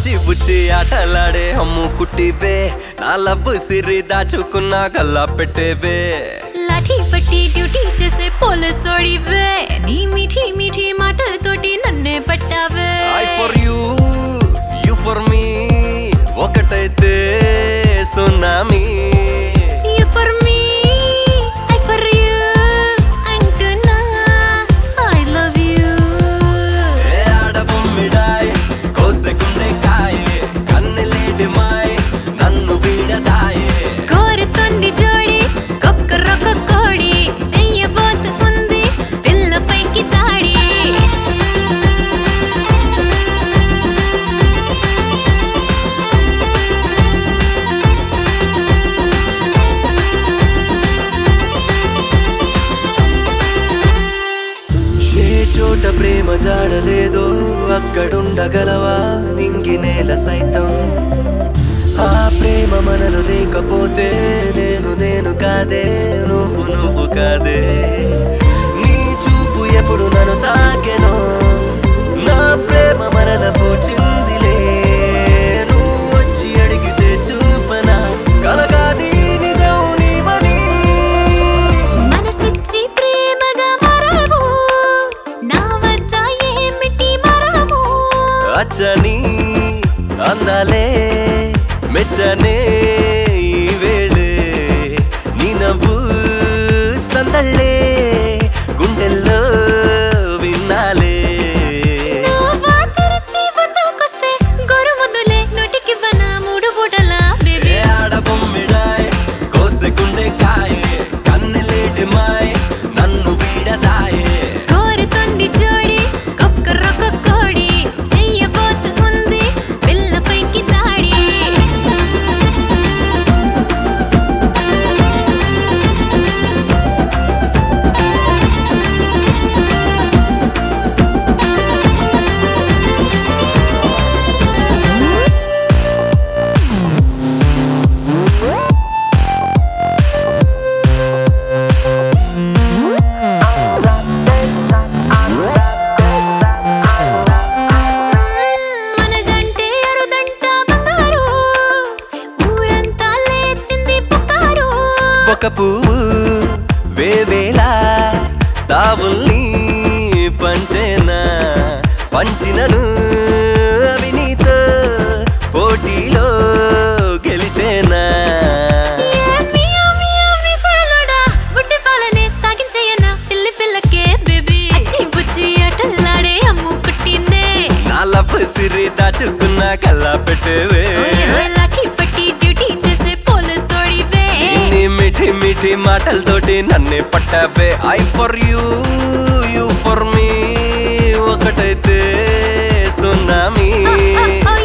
అచ్చి బుచ్చి ఆటలాడే అమ్ము కుట్టివే నా లవ్వు సిరి దాచుకున్న గల్లా పెట్టేవే లాఠీ పట్టి డ్యూటీ చేసే పోలీసోడివే నీ మీఠీ మీఠీ మాటలతోటి నన్నే పట్టావే I for you you for me ఒకటైతే tsunami You for me, I for you అంటున్నా I love you ఏ ఆడబొమ్మిడాయ్ కోసెకుండే కాయే కన్నెలేడి మాయ్ నన్ను వీడదాయే కోరుతుంది జోడి కొక్కరొక్క కోడి చెయ్యబోతు ఉంది పిల్ల పైకి తాడి ఏ చోట ప్రేమ జాడలేదో అక్కడుండగలవా నింగి నేల సైతం ఆ ప్రేమ మనలో లేకపోతే నేను నేను కాదే నువ్వు నువ్వు కాదే నీ చూపు ఎప్పుడు నన్ను తాకెనో నా ప్రేమ మనల పూచిందిలే నువ్వు వచ్చి అడిగితే చూపనా కలగాది నిజం నీవని మనసిచ్చి ప్రేమగా మరావు నా వద్ద ఏమిటి మరావు అచ్చని అందాలే మెచ్చనే ఈ వేళే నీ నవ్వు సందళ్ళే గుండెల్లో విన్నాలే నువ్వా తెరిచి వద్దకొస్తే గొరుముద్దులే నోటికివ్వన మూడు పూటలా బేబీ ఏ ఆడబొమ్మిడాయ్ కోసెకుండే కాయే కన్నెలేటి మాయ్ నన్ను వీడదాయే కోరుతుంది జోడి కొక్కరొక్క కోడి చెయ్యబోతు ఉంది పిల్ల పైకి తాడి మనజంటే అరుదంట బంగారు ఊరంతా లేచింది పుకారు ఒక పువ్వు వేవేలా తావుల్ని పంచేనా పంచినను అవి నీతో పోటీలో గెలిచేనా ఏ మియా మియా మిసాలోడా బుడ్డి పాలనే తాగించేయనా పిల్లి పిల్లకే బేబీ అచ్చి బుచ్చి అటల్లాడే అమ్ము కుట్టిందే నా లవ్ సిరి దాచుకున్న కల్లా పెట్టేవే లాఠీ పట్టి డ్యూటీ చేసే పోలీసోడివే నీ మిఠి మిఠి మాటలతోటి నన్నే పట్టావే I for you you for me ఒకటైతే సునామీ ఓ